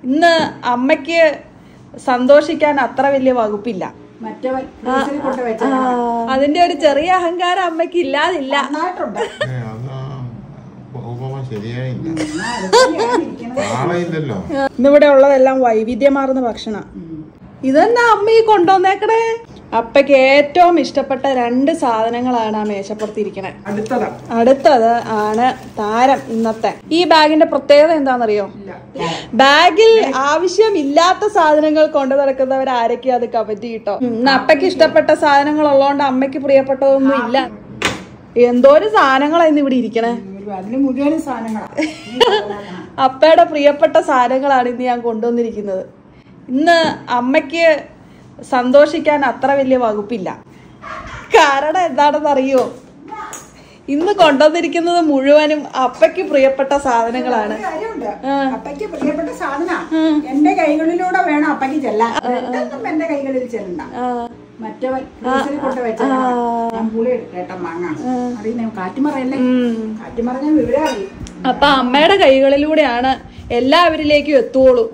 ഇന്ന് അമ്മയ്ക്ക് സന്തോഷിക്കാൻ അത്ര വലിയ വകുപ്പില്ല മറ്റവൻ ഫ്രീസറിൽ കൊണ്ട് വെച്ചാൽ അതിന്റെ ഒരു ചെറിയ അഹങ്കാരം അമ്മയ്ക്ക് ഇല്ലാതില്ല നന്നായിട്ടുണ്ട് ഏ, അത് ആ ഉപമ ശരിയായില്ല എന്നാ അടുത്തന്നെയാണ് ഇരിക്കണത്. ആളെയില്ലല്ലോ ഇന്നിവിടെ ഉള്ളതെല്ലാം വൈവിധ്യമാർന്ന ഭക്ഷണ ഇതെന്നാ അമ്മ ഈ കൊണ്ടുവന്നേക്കണേ അപ്പയ്ക്ക് ഏറ്റവും ഇഷ്ടപ്പെട്ട രണ്ട് സാധനങ്ങളാണ് ആ മേശപ്പുറത്തിരിക്കണേ അടുത്തതാ അടുത്തത് ആണ് താരം ഇന്നത്തെ ഈ ബാഗിന്റെ പ്രത്യേകത എന്താണെന്നറിയോ ഇല്ല ബാഗിൽ ആവശ്യമില്ലാത്ത സാധനങ്ങൾ കൊണ്ടു നടക്കുന്നവർ ആരൊക്കെയാ അത് കമന്റ് കിട്ടോ ഇന്ന് അപ്പയ്ക്ക് ഇഷ്ടപ്പെട്ട സാധനങ്ങൾ ഉള്ളതുകൊണ്ട് അമ്മയ്ക്ക് പ്രിയപ്പെട്ടതൊന്നും ഇല്ല എന്തോരം സാധനങ്ങളാ ഇന്ന് ഇവിടെ ഇരിക്കണേ ഒരു അതിന് മുഴുവനും സാധനങ്ങളാ അപ്പയുടെ പ്രിയപ്പെട്ട സാധനങ്ങളാണ് ഇന്ന് ഞാൻ കൊണ്ടുവന്നിരിക്കുന്നത് ഇന്ന് അമ്മയ്ക്ക് സന്തോഷിക്കാൻ അത്ര വലിയ വകുപ്പില്ല കാരണം എന്താണെന്ന് അറിയോ ഇന്ന് കൊണ്ടുവന്നിരിക്കുന്നത് മുഴുവനും അപ്പയ്ക്ക് പ്രിയപ്പെട്ട സാധനങ്ങളാണ് ഒരു കാര്യമുണ്ട് അപ്പയ്ക്ക് പ്രിയപ്പെട്ട സാധന എന്റെ കൈകളിലൂടെ വേണം അപ്പയ്ക്ക് ചെല്ലാൻ രണ്ടൊന്നും എന്റെ കൈകളിൽ ചെല്ലണ്ട മറ്റവൻ ഫ്രീസറിൽ കൊണ്ട് വെച്ചാൽ ഞാൻ പുളി എടുക്കേട്ട മാങ്ങ അറിയുന്ന കാറ്റുമറയല്ലേ കാറ്റുമറഞ്ഞ വിവരം അറിയും അപ്പൊ അമ്മയുടെ കൈകളിലൂടെയാണ് എല്ലാവരിലേക്കും എത്തുള്ളൂ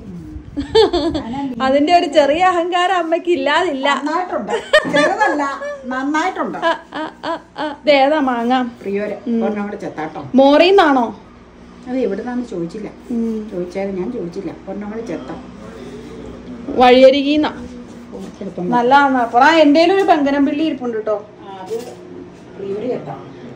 അതിന്റെ ഒരു ചെറിയ അഹങ്കാരം അമ്മയ്ക്ക് ഇല്ലാതില്ല നന്നായിട്ടുണ്ട് ചെറുതല്ല നന്നായിട്ടുണ്ട് ആ, ആ, ആ, ആ. ഇതേതാ മാങ്ങ പ്രിയോര് ഒരെണ്ണം കൂടെ ചെത്താട്ടോ മോറിന്നാണോ അത് എവിടുന്നാന്ന് ചോദിച്ചില്ല ചോദിച്ചാലും ഞാൻ ചോദിച്ചില്ല ഒരെണ്ണം കൂടെ ചെത്താം വഴിയരികീന്നാ എടുത്തോ. നല്ലതാന്ന് അപ്പറ എന്റെ ഒരു പെങ്കനം പിള്ളി ഇരിപ്പുണ്ട് കേട്ടോ ആ, അത് പ്രിയോര് ചെത്താം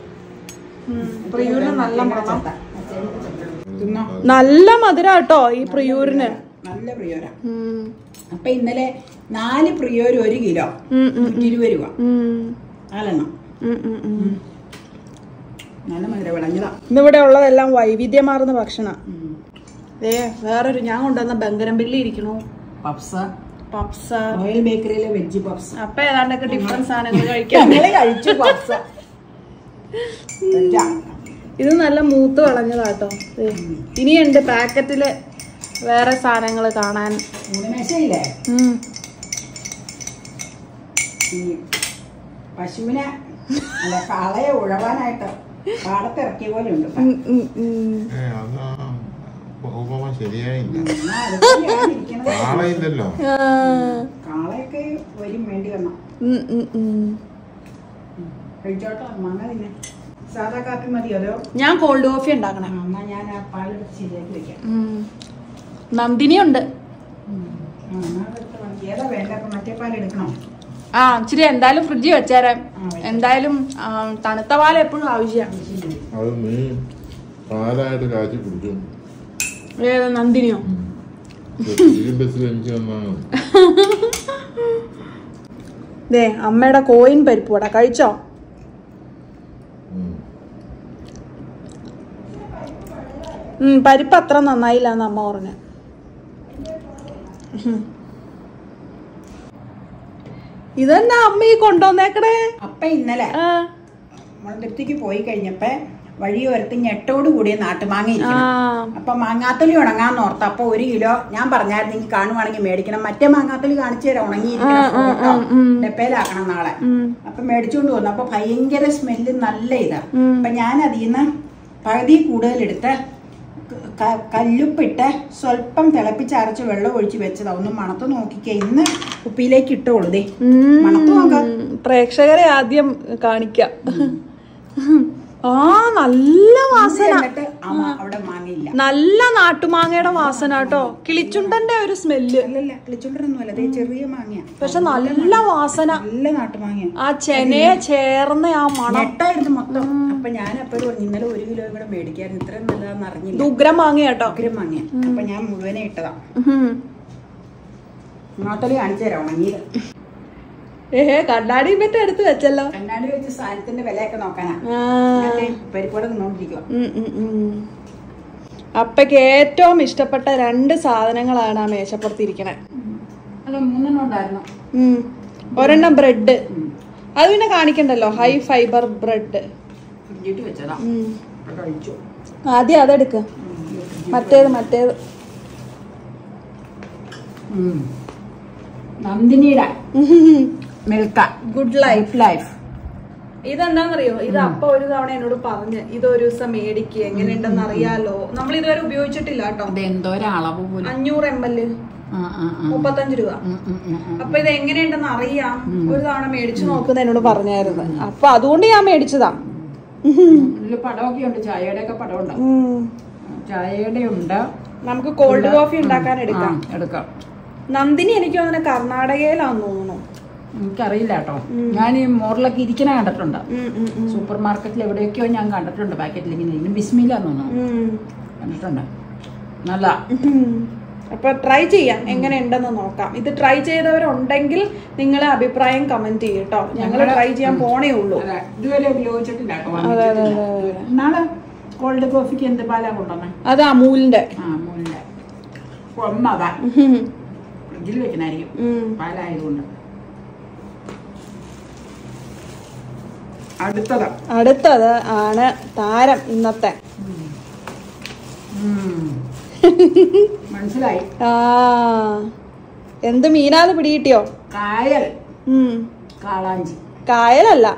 പ്രിയൂരിന് നല്ല മണം ചെത്താം. അച്ഛനും ചെത്താം. തിന്നോ നല്ല മധുര കേട്ടോ ഈ പ്രിയൂരിന് നല്ല പ്രിയോരാ ഉം. അപ്പൊ ഇന്നലെ നാല് പ്രിയോര് ഒരു കിലോ ഉം, ഉം, നൂറ്റി ഇരുപത് രൂപ ഉം. നാലെണ്ണം ഉം, ഉം, ഉം. നല്ല മധുര വിളഞ്ഞതാ ഇന്നിവിടെ ഉള്ളതെല്ലാം വൈവിധ്യമാർന്ന ഭക്ഷണ ഉം. ഏ വേറൊരു ഞാൻ കൊണ്ടുവന്ന ബംഗരം പിള്ളി ഇരിക്കണു പപ്സ് പപ്സ റോയൽ ബേക്കറിയിലെ വെജ് പപ്സ് അപ്പൊ ഏതാണ്ടൊക്കെ ഡിഫറൻസ് സാധനങ്ങൾ കഴിക്കാം ഞങ്ങള് കഴിച്ചു പപ്സ് വെജാ. ഇത് നല്ല മൂത്ത് കളഞ്ഞതാട്ടോ ദേ. ഇനിയുണ്ട് പാക്കറ്റില് വേറെ സാധനങ്ങൾ കാണാൻ ഊണമേശയില്ലേ ഉം. ഈ പശുവിനെ അല്ല കാളയെ ഉഴവാനായിട്ട് പാടത്തിറക്കിയ പോലെ ഉണ്ട് ഉം, ഉം, ഉം. ഏ, അത് ആ ഉപമ ശരിയായില്ല എന്നാ അടുത്തന്നെയാണ് ഇരിക്കണത്. ആളെയില്ലല്ലോ ആ. കാളയൊക്കെ വരും വേണ്ടി വന്നു ഉം, ഉം, ഉം. കഴിച്ചോട്ടോ മാങ്ങ തിന്നെ സാധാ കാപ്പി മതി അതോ ഞാൻ കോൾഡ് കോഫി ഉണ്ടാക്കണേ ആ, എന്നാ ഞാൻ ആ പാലെടുത്ത് ശരിയാക്കി വെക്കാം ഉം. നന്ദിനി ഉണ്ട് ആ, എന്നാ അതെടുത്ത് മതി. ഏതാ വേണ്ട അപ്പൊ മറ്റേ പാൽ എടുക്കണോ ആ ഇച്ചിരി എന്തായാലും ഫ്രിഡ്ജിൽ വെച്ചേരാം ആ, വെച്ചോ. എന്തായാലും ആ, തണുത്ത പാൽ എപ്പോഴും ആവശ്യമാണ് അത് നീ പാലായിട്ട് കാച്ചി കുടിച്ചു ഏത് നന്ദിനിയോ ബസ്സിൽ എനിക്ക് വന്നാണ് ദേ അമ്മയുടെ കോയിൻ പരിപ്പ് വട കഴിച്ചോ ഉം, പരിപ്പ് അത്ര നന്നായില്ല എന്ന് അമ്മ പറഞ്ഞു ഇതെന്നാ അമ്മ ഈ കൊണ്ടുവന്നേക്കണേ അപ്പൊ ഇന്നലെ ആ, നമ്മളുടെ അടുത്തേക്ക് പോയി കഴിഞ്ഞപ്പോ വഴിയോരത്ത് ഞെട്ടോട് കൂടിയ നാട്ടുമാങ്ങ ആ, ഇരിക്കണം അപ്പൊ മാങ്ങാത്തലി ഉണങ്ങാന്ന് ഓർത്ത് അപ്പൊ ഒരു കിലോ ഞാൻ പറഞ്ഞായിരുന്നു എനിക്ക് കാണുവാണെങ്കിൽ മേടിക്കണം മറ്റേ മാങ്ങാത്തലി കാണിച്ചു തരാം ഉണങ്ങിയിരിക്കണം ഫോട്ടോ ഡപ്പയിലാക്കണം നാളെ അപ്പൊ മേടിച്ചുകൊണ്ട് വന്നു അപ്പൊ ഭയങ്കര സ്മെല്ല് നല്ല ഇതാ അപ്പൊ ഞാൻ അതിൽ നിന്ന് പകുതി കൂടുതലെടുത്ത് ക- കല്ലുപ്പിട്ട് സ്വല്പം തിളപ്പിച്ചരച്ച് വെള്ളം ഒഴിച്ച് വെച്ചതാ ഒന്ന് മണത്ത് നോക്കിക്കേ ഇന്ന് കുപ്പിയിലേക്ക് ഇട്ടോളൂ ദേ ഉം. മണത്ത് നോക്കാം പ്രേക്ഷകരെ ആദ്യം കാണിക്കാം ആ നല്ല വാസന എന്നിട്ട് അമ്മ അവിടെ മാങ്ങയില്ല നല്ല നാട്ടുമാങ്ങയുടെ വാസന കേട്ടോ കിളിച്ചുണ്ടന്റെ ഒരു സ്മെല്ല് അല്ലല്ല കിളിച്ചുണ്ടനൊന്നും അല്ല ദേ ചെറിയ മാങ്ങയാ പക്ഷെ നല്ല വാസന നല്ല നാട്ടുമാങ്ങയാ ആ ചെനയെ ചേർന്ന ആ മണം നെട്ടായിരുന്നു മൊത്തം അപ്പൊ ഞാൻ അപ്പോഴും പറഞ്ഞു ഇന്നലെ ഒരു കിലോ കൂടെ മേടിക്കായിരുന്നു ഇത്രയും നല്ലതാന്ന് അറിഞ്ഞില്ല ദുഗ്രം മാങ്ങ കേട്ടോ ഉഗ്രം മാങ്ങ അപ്പൊ ഞാൻ മുഴുവനെ ഇട്ടതാ ഉം. നാട്ടില് കാണിച്ചു തരാം ഉണങ്ങിയത് ഏഹേ കണ്ണാടി മറ്റും എടുത്ത് വെച്ചല്ലോ കണ്ണാടി വെച്ച് സാധനത്തിന്റെ വിലയൊക്കെ നോക്കാനാ ആ. ഞാൻ ദേ പരിപ്പോടെ നിന്നോണ്ടിരിക്കുക ഉം, ഉം, ഉം. അപ്പയ്ക്ക് ഏറ്റവും ഇഷ്ടപ്പെട്ട രണ്ട് സാധനങ്ങളാണ് ആ മേശപ്പുറത്തിരിക്കണേ അല്ല മൂന്നെണ്ണം ഉണ്ടായിരുന്നു ഉം. ഒരെണ്ണം ബ്രെഡ് അത് പിന്നെ കാണിക്കണ്ടല്ലോ ഹൈ ഫൈബർ ബ്രെഡ് ഫ്രിഡ്ജിട്ട് വെച്ചതാ അപ്പൊ കഴിച്ചു ആദ്യം അതെടുക്ക മറ്റേത് മറ്റേത് ഉം. നന്ദിനിയുടെ മിൽക്ക ഗുഡ് ലൈഫ് ലൈഫ് ഇതെന്താന്നറിയോ ഇത് അപ്പ ഒരു തവണ എന്നോട് പറഞ്ഞ് ഇതൊരു ദിവസം മേടിക്കുക എങ്ങനെയുണ്ടെന്ന് അറിയാലോ നമ്മൾ ഇതുവരെ ഉപയോഗിച്ചിട്ടില്ല കേട്ടോ ഇത് എന്തോരം അളവ് പോലും അഞ്ഞൂറ് എം എൽ ആ, ആ, ആ. മുപ്പത്തഞ്ച് രൂപ ഉം, ഉം, ഉം, ഉം. അപ്പൊ ഇത് എങ്ങനെയുണ്ടെന്ന് അറിയാം ഒരു തവണ മേടിച്ചു നോക്കുന്ന എന്നോട് പറഞ്ഞായിരുന്നു അപ്പൊ അതുകൊണ്ട് ഞാൻ മേടിച്ചതാ ഇതില് പടമൊക്കെ ഉണ്ട് ചായയുടെ ഒക്കെ പടം ഉണ്ട് ഉം. ചായയുടെ ഉണ്ട് നമുക്ക് കോൾഡ് കോഫി ഉണ്ടാക്കാൻ എടുക്കാം ആ, എടുക്കാം നന്ദിനി എനിക്ക് തോന്നുന്നു കർണാടകയിലാന്ന് തോന്നുന്നു എനിക്കറിയില്ല കേട്ടോ ഞാൻ ഈ മോറിലൊക്കെ ഇരിക്കണ കണ്ടിട്ടുണ്ട് ഉം, ഉം, ഉം. സൂപ്പർ മാർക്കറ്റിൽ എവിടെയൊക്കെയോ ഞാൻ കണ്ടിട്ടുണ്ട് പാക്കറ്റിൽ ഇങ്ങനെ ഇതിന് ബിസ്മില്ലാന്ന് തോന്നുന്നു ഉം. കണ്ടിട്ടുണ്ട് നല്ല ഉം. അപ്പൊ ട്രൈ ചെയ്യാം എങ്ങനെയുണ്ടെന്ന് നോക്കാം ഇത് ട്രൈ ചെയ്തവരുണ്ടെങ്കിൽ നിങ്ങളെ അഭിപ്രായം കമന്റ് ചെയ്യും കേട്ടോ ഞങ്ങൾ ട്രൈ ചെയ്യാൻ പോണേ ഉള്ളൂ അതെ, ഇതുവരെ ഉപയോഗിച്ചിട്ടില്ല കേട്ടോ വാങ്ങിച്ചിട്ടില്ല. നാളെ കോൾഡ് കോഫിക്ക് എന്ത് പാലാ കൊണ്ടുവന്നേ അത് അമൂലിന്റെ ആ മൂന്നില്ല ഒന്നതാ ഫ്രിഡ്ജിൽ വെക്കണായിരിക്കും ഉം. പാലായതുകൊണ്ട് അടുത്തതാ അടുത്തത് ആണ് താരം ഇന്നത്തെ ഉം. മനസ്സിലായി ആ എന്ത് മീനാന്ന് പിടികിട്ടിയോ കായൽ ഉം. കാളാഞ്ചി കായലല്ല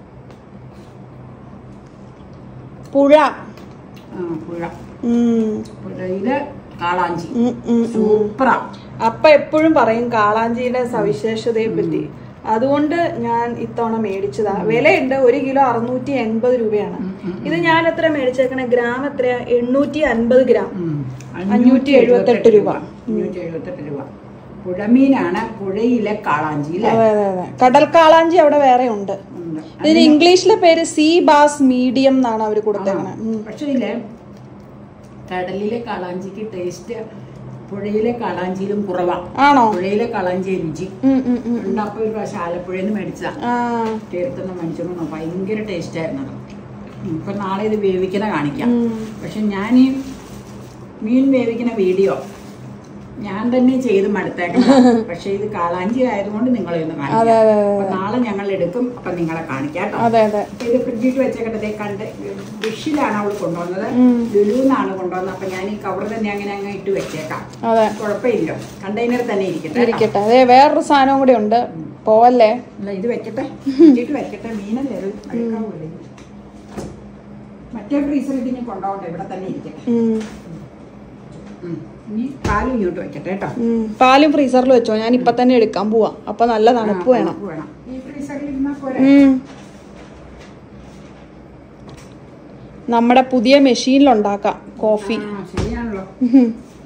പുഴ ആ പുഴ ഉം. പുഴയില് കാളാഞ്ചി ഉം, ഉം, ഉം. സൂപ്പറാ അപ്പ എപ്പോഴും പറയും കാളാഞ്ചിയുടെ സവിശേഷതയെ പറ്റി അതുകൊണ്ട് ഞാൻ ഇത്തവണ മേടിച്ചതാ വിലയുണ്ട് ഒരു കിലോ അറുന്നൂറ്റി എൺപത് രൂപയാണ് ഇത് ഞാൻ എത്ര മേടിച്ചേക്കണേ ഗ്രാം എത്രയാ എണ്ണൂറ്റി അൻപത് ഗ്രാം ഉം. അഞ്ഞൂറ്റി എഴുപത്തെട്ട് രൂപ. അഞ്ഞൂറ്റി എഴുപത്തെട്ട് രൂപ പുഴമീനാണ് പുഴയിലെ കാളാഞ്ചി അല്ലേ അതെ അതെ അതെ കടൽ കാളാഞ്ചി അവിടെ വേറെ ഉണ്ട് ഉണ്ട്. ഇതിന് ഇംഗ്ലീഷിലെ പേര് സീ ബാസ് മീഡിയം എന്നാണ് അവർ കൊടുത്തേക്കണേ പക്ഷേ ഇല്ലേ കടലിലെ കാളാഞ്ചിക്ക് ടേസ്റ്റ് പുഴയിലെ കാളാഞ്ചിയിലും കുറവാ ആണോ പുഴയിലെ കാളാഞ്ചി രുചി ഉം, ഉം, ഉം. ഉണ്ട് അപ്പൊ ഒരു പ്രാവശ്യം ആലപ്പുഴയിൽ നിന്ന് മേടിച്ചതാ ആ ചേർത്തുന്ന മേടിച്ചോണ്ട് ഭയങ്കര ടേസ്റ്റ് ആയിരുന്നു അത് ഉം, ഇപ്പൊ നാളെ ഇത് വേവിക്കണ കാണിക്കാം ഉം. പക്ഷെ ഞാൻ ഈ മീൻ വേവിക്കുന്ന വീഡിയോ ഞാൻ തന്നെ ചെയ്ത് മടുത്തേക്കണം പക്ഷെ ഇത് കാളാഞ്ചി ആയതുകൊണ്ട് നിങ്ങളെ ഒന്ന് അതെ, കാണിക്കാം അതെ, അതെ. അപ്പൊ നാളെ ഞങ്ങൾ എടുക്കും അപ്പൊ നിങ്ങളെ കാണിക്കാം കേട്ടോ അതെ അതെ ഇത് ഫ്രിഡ്ജിൽ വെച്ചേക്കട്ടെ കണ്ട് ഡിഷിലാണ് അവൾ കൊണ്ടുവന്നത് ഉം. ലുലുന്നാണ് കൊണ്ടുവന്നത് അപ്പൊ ഞാൻ ഈ കവർ തന്നെ അങ്ങനെ അങ്ങ് ഇട്ട് വെച്ചേക്കാം അതെ കുഴപ്പമില്ല കണ്ടെയ്നർ തന്നെ ഇരിക്കട്ടെ കേട്ടോ. ഇരിക്കട്ടെ അതെ വേറൊരു സാധനവും കൂടി ഉണ്ട് പോവല്ലേ അല്ല ഇത് വെക്കട്ടെ ഫ്രിഡ്ജിട്ട് വെക്കട്ടെ മീനല്ലേ ഇത് അഴുക്കാവൂലേ മറ്റേ ഫ്രീസറിൽ ഇനി കൊണ്ടുപോകട്ടെ ഇവിടെ തന്നെ ഇരിക്കട്ടെ ഉം. ഉം. ഇനി പാലും ഇങ്ങോട്ട് വെക്കട്ടെ കേട്ടോ ഉം. പാലും ഫ്രീസറിൽ വെച്ചോ ഞാൻ ഇപ്പൊ തന്നെ എടുക്കാൻ പോവാ അപ്പൊ നല്ല തണുപ്പ് ആ, വേണം തണുപ്പ് വേണം ഈ ഫ്രീസറിൽ ഇരുന്നാ പോരെ ഉം. നമ്മുടെ പുതിയ മെഷീനിൽ ഉണ്ടാക്കാം കോഫി ആ ശരിയാണല്ലോ ഉം.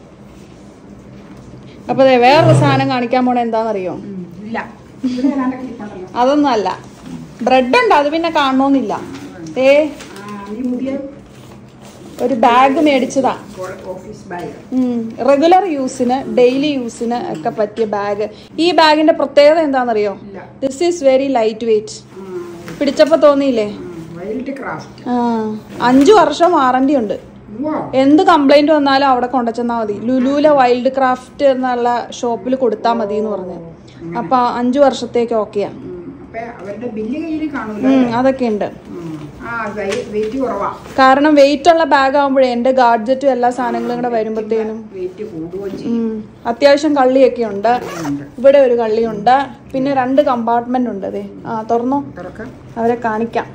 അപ്പൊ ദേ വേറൊരു സാധനം കാണിക്കാൻ പോണ എന്താണെന്നറിയോ ഉം. ഇല്ല ഇവിടെ ഏതാണ്ട് കിടപ്പുണ്ടല്ലോ അതൊന്നും അല്ല ബ്രെഡ് ഉണ്ട് അത് പിന്നെ കാണണമെന്നില്ല ഏ ആ നീ പുതിയ ഒരു ബാഗ് മേടിച്ചതാ ഓഫീസ് ബാഗ് റെഗുലർ യൂസിന് ഡെയിലി യൂസിന് ഒക്കെ പറ്റിയ ബാഗ് ഈ ബാഗിന്റെ പ്രത്യേകത എന്താണെന്നറിയോ ഇല്ല this is very light weight പിടിച്ചപ്പോ തോന്നിയില്ലേ വൈൽഡ് ക്രാഫ്റ്റ് ആ അഞ്ചു വർഷം വാറണ്ടി ഉണ്ട് വാ എന്ത് കംപ്ലൈന്റ് വന്നാലും അവിടെ കൊണ്ടുചെന്നാൽ മതി ലുലുവിലെ വൈൽഡ് ക്രാഫ്റ്റ് എന്നുള്ള ഷോപ്പിൽ കൊടുത്താൽ മതി എന്ന് പറഞ്ഞു അപ്പൊ അഞ്ചു വർഷത്തേക്ക് ഓക്കെയാ ഉം. അപ്പൊ അവരുടെ ബില്ല് കയ്യിൽ കാണൂല അതൊക്കെ ഉണ്ട് ഉം. ആ വെയിറ്റ് കുറവാ കാരണം വെയിറ്റ് ഉള്ള ബാഗ് ആകുമ്പോഴേ എന്റെ ഗാഡ്ജറ്റും എല്ലാ സാധനങ്ങളും കൂടെ വരുമ്പോഴത്തേനും വെയിറ്റ് കൂടുകയും ചെയ്യും ഉം. അത്യാവശ്യം കള്ളിയൊക്കെ ഉണ്ട് ഇവിടെ ഒരു കള്ളിയുണ്ട് പിന്നെ രണ്ട് കമ്പാർട്ട്മെന്റ് ഉണ്ട് അതെ ആ തുറന്നോ തുറക്കാം അവരെ കാണിക്കാം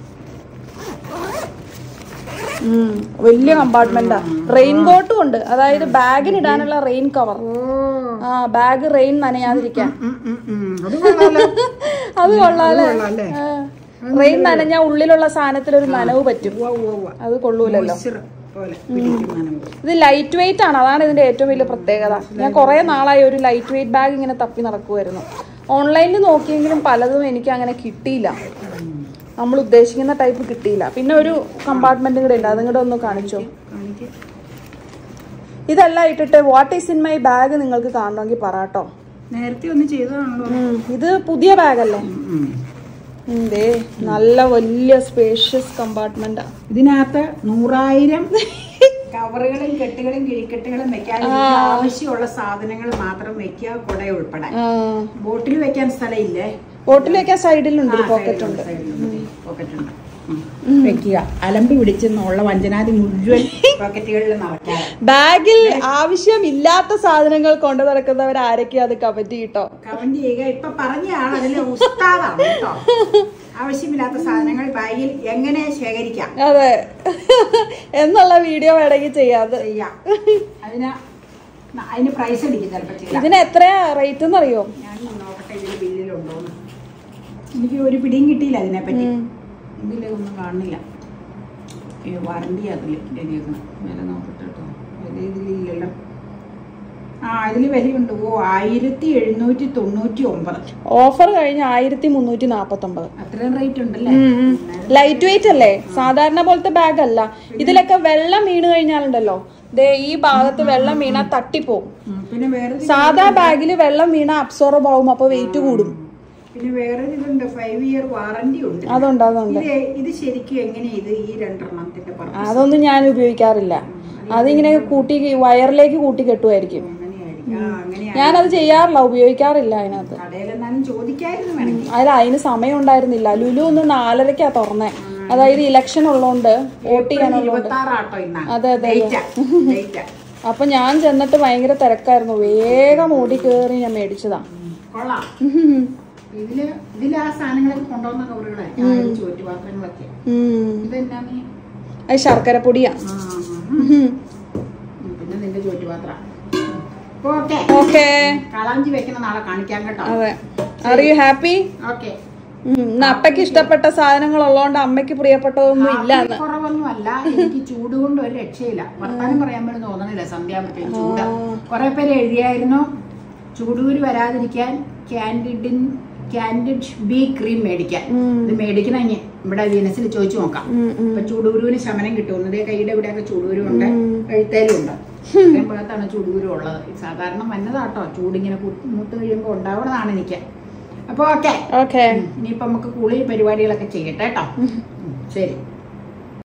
ഉം. വലിയ കമ്പാർട്ട്മെന്റാ റെയിൻ കോട്ടും ഉണ്ട് അതായത് ബാഗിന് ഇടാനുള്ള റെയിൻ കവർ ആ ബാഗ് റെയിൻ നനയാതിരിക്കാൻ അത് കൊള്ളാലോ അത് കൊള്ളാല്ലേ കൊള്ളാല്ലേ? റെയിൻ നനഞ്ഞാൽ ഉള്ളിലുള്ള സാധനത്തിൽ ഒരു നനവ് പറ്റും ഉവ്വ, ഉവ്വ, ഉവ്വ. അത് കൊള്ളൂലല്ലോ മോയ്സ്ചർ പോലെ പിടിക്കുന്നതാണ് ഇത് ലൈറ്റ് വെയിറ്റ് ആണ് അതാണ് ഇതിന്റെ ഏറ്റവും വലിയ പ്രത്യേകത ഞാൻ കുറെ നാളായി ഒരു ലൈറ്റ് വെയിറ്റ് ബാഗ് ഇങ്ങനെ തപ്പി നടക്കുമായിരുന്നു ഓൺലൈനിൽ നോക്കിയെങ്കിലും പലതും എനിക്ക് അങ്ങനെ കിട്ടിയില്ല നമ്മൾ ഉദ്ദേശിക്കുന്ന ടൈപ്പ് കിട്ടിയില്ല പിന്നെ ഒരു കമ്പാർട്ട്മെന്റും കൂടെ ഉണ്ട് അതും കൂടെ ഒന്ന് കാണിച്ചോ കാണിക്ക് ഇതെല്ലാം ഇട്ടിട്ട് what is in my bag നിങ്ങൾക്ക് കാണണമെങ്കിൽ പറട്ടോ നേരത്തെ ഒന്ന് ചെയ്തതാണല്ലോ ഇത് പുതിയ ബാഗല്ലേ ഉം. ഉം, ദേ നല്ല വലിയ സ്പേഷ്യസ് കമ്പാർട്ട്മെന്റാ ഇതിനകത്ത് നൂറായിരം കവറുകളും കെട്ടുകളും കിഴിക്കെട്ടുകളും വെക്കാൻ ഇതിന് ആവശ്യമുള്ള സാധനങ്ങൾ മാത്രം വെക്കുക കുട ഉൾപ്പെടെ ബോട്ടിൽ വെക്കാൻ സ്ഥലമില്ലേ ബോട്ടിലൊക്കെ സൈഡിലുണ്ട് ഒരു പോക്കറ്റ് ഉണ്ട് പോക്കറ്റ് ഉണ്ട് ഉം. വെക്കുക അലമ്പി പിടിച്ചെന്നുള്ള വഞ്ചനാതി മുഴുവൻ പോക്കറ്റുകളിൽ നിറയ്ക്കാതെ ബാഗിൽ ആവശ്യമില്ലാത്ത സാധനങ്ങൾ കൊണ്ടു നടക്കുന്നവർ ആരൊക്കെയാ അത് കമന്റ് കിട്ടോ കമന്റ് ചെയ്യുക ഇപ്പൊ പറഞ്ഞ ആൾ അതിലെ ഉസ്താദാണ് കേട്ടോ ആവശ്യമില്ലാത്ത സാധനങ്ങൾ ബാഗിൽ എങ്ങനെ ശേഖരിക്കാം അതെ എന്നുള്ള വീഡിയോ വേണമെങ്കിൽ ചെയ്യാതെ ചെയ്യാം അതിന് അതിന് പ്രൈസ് അടിക്കും ചിലപ്പോൾ ചെയ്യാം ഇതിന് എത്രയാ റേറ്റ് എന്നറിയോ ഞാൻ നോക്കട്ടെ ഇതിൽ ബില്ലിലുണ്ടോന്ന് എനിക്ക് ഒരു പിടിയും കിട്ടിയില്ല അതിനെപ്പറ്റി ഇതിലൊന്നും കാണുന്നില്ല ഈ വാറണ്ടി അതിൽ എഴുതിയേക്കണം വില നോക്കട്ടെ കേട്ടോ വില ഇതിലില്ലല്ലോ ആ ഇതിൽ വിലയുണ്ട് ഓ ആയിരത്തി എഴുന്നൂറ്റി തൊണ്ണൂറ്റി ഒമ്പത് ഓഫർ കഴിഞ്ഞ ആയിരത്തി മുന്നൂറ്റി നാപ്പത്തി ഒമ്പത് അത്രയും റേറ്റ് ഉണ്ടല്ലേ ലൈറ്റ് വെയിറ്റ് അല്ലേ സാധാരണ പോലത്തെ ബാഗ് അല്ല ഇതിലൊക്കെ വെള്ളം വീണ് കഴിഞ്ഞാലുണ്ടല്ലോ ദേ ഈ ഭാഗത്ത് വെള്ളം വീണാ തട്ടിപ്പോവും ഉം, പിന്നെ വേറെ സാധാ ബാഗിൽ വെള്ളം വീണ അബ്സോർബ് ആവും അപ്പൊ വെയിറ്റ് കൂടും പിന്നെ വേറെ ഇതുണ്ട് ഫൈവ് ഇയർ വാറണ്ടി ഉണ്ട് അതുണ്ട് അതുണ്ട് ഇത് ഇത് ശരിക്കും എങ്ങനെയാ ഇത് ഈ രണ്ടെണ്ണത്തിന്റെ പറഞ്ഞു അതൊന്നും ഞാൻ ഉപയോഗിക്കാറില്ല അതിങ്ങനെ കൂട്ടി വയറിലേക്ക് കൂട്ടി കെട്ടുമായിരിക്കും അങ്ങനെയായിരിക്കും ആ അങ്ങനെയാ ഞാനത് ചെയ്യാറില്ല ഉപയോഗിക്കാറില്ല അതിനകത്ത് കടയിലെന്നാലും ചോദിക്കായിരുന്നു വേണമെങ്കിൽ അതിൽ അതിന് സമയം ഉണ്ടായിരുന്നില്ല ലുലു ഒന്ന് നാലരക്കാ തുറന്നേ അതായത് ഇലക്ഷൻ ഉള്ളോണ്ട് വോട്ട് ചെയ്യാനുള്ളതുകൊണ്ട് ഇരുപത്തി ആറാട്ടോ ഇന്നാ അതെ, അതെ, ഡേറ്റാ ഡേറ്റാ അപ്പൊ ഞാൻ ചെന്നിട്ട് ഭയങ്കര തിരക്കായിരുന്നു വേഗം ഓടി കയറി ഞാൻ മേടിച്ചതാ കൊള്ളാം ഇതില് ഇതില് ആ സാധനങ്ങളൊക്കെ കൊണ്ടുവന്ന കവറുകളെ ചോറ്റുപാത്രങ്ങളൊക്കെ ഉം. ഇതെന്നാ നീ അത് ശർക്കര പൊടിയാ ആ, ഉം. ഉം. ഉം, പിന്നെ നിന്റെ ചോറ്റുപാത്രം ഓക്കെ ഓക്കേ കളാഞ്ചി വെക്കുന്ന നാളെ കാണിക്കാം കേട്ടോ അതെ ആർ യു ഹാപ്പി ഓക്കെ അപ്പയ്ക്ക് ഇഷ്ടപ്പെട്ട സാധനങ്ങൾ ഉള്ളതുകൊണ്ട് അമ്മയ്ക്ക് പ്രിയപ്പെട്ടതൊന്നും ഇല്ല എന്ന് കുറവൊന്നും അല്ല എനിക്ക് ചൂട് കൊണ്ട് ഒരു രക്ഷയില്ല വർത്താനം പറയാൻ പോലും തോന്നണില്ല സന്ധ്യാകുമ്പോഴത്തേക്കും ചൂട് കുറെ പേര് എഴുതിയായിരുന്നു ചൂടൂര് വരാതിരിക്കാൻ കാൻഡിഡിൻ കാൻഡിഡ് ബി ക്രീം മേടിക്കാൻ ഇത് മേടിക്കണം ഇനി ഇവിടെ വീനസിൽ ചോദിച്ചു നോക്കാം അപ്പൊ ചൂടൂരുവിന് ശമനം കിട്ടും ഇതേ കൈയുടെ ഇവിടെയൊക്കെ ചൂടൂരും ഉണ്ട് എഴുത്തേലും ഉണ്ട് ഇത്രയും ഭാഗത്താണ് ചൂടൂരും ഉള്ളത് ഇത് സാധാരണ വന്നതാട്ടോ ചൂടിങ്ങനെ കു- മൂത്ത് കഴിയുമ്പോൾ ഉണ്ടാവണതാണ് എനിക്ക് അപ്പൊ ഓക്കെ ഓക്കെ ഇനിയിപ്പോ നമുക്ക് കുളി പരിപാടികളൊക്കെ ചെയ്യട്ടെ കേട്ടോ ഉം, ശരി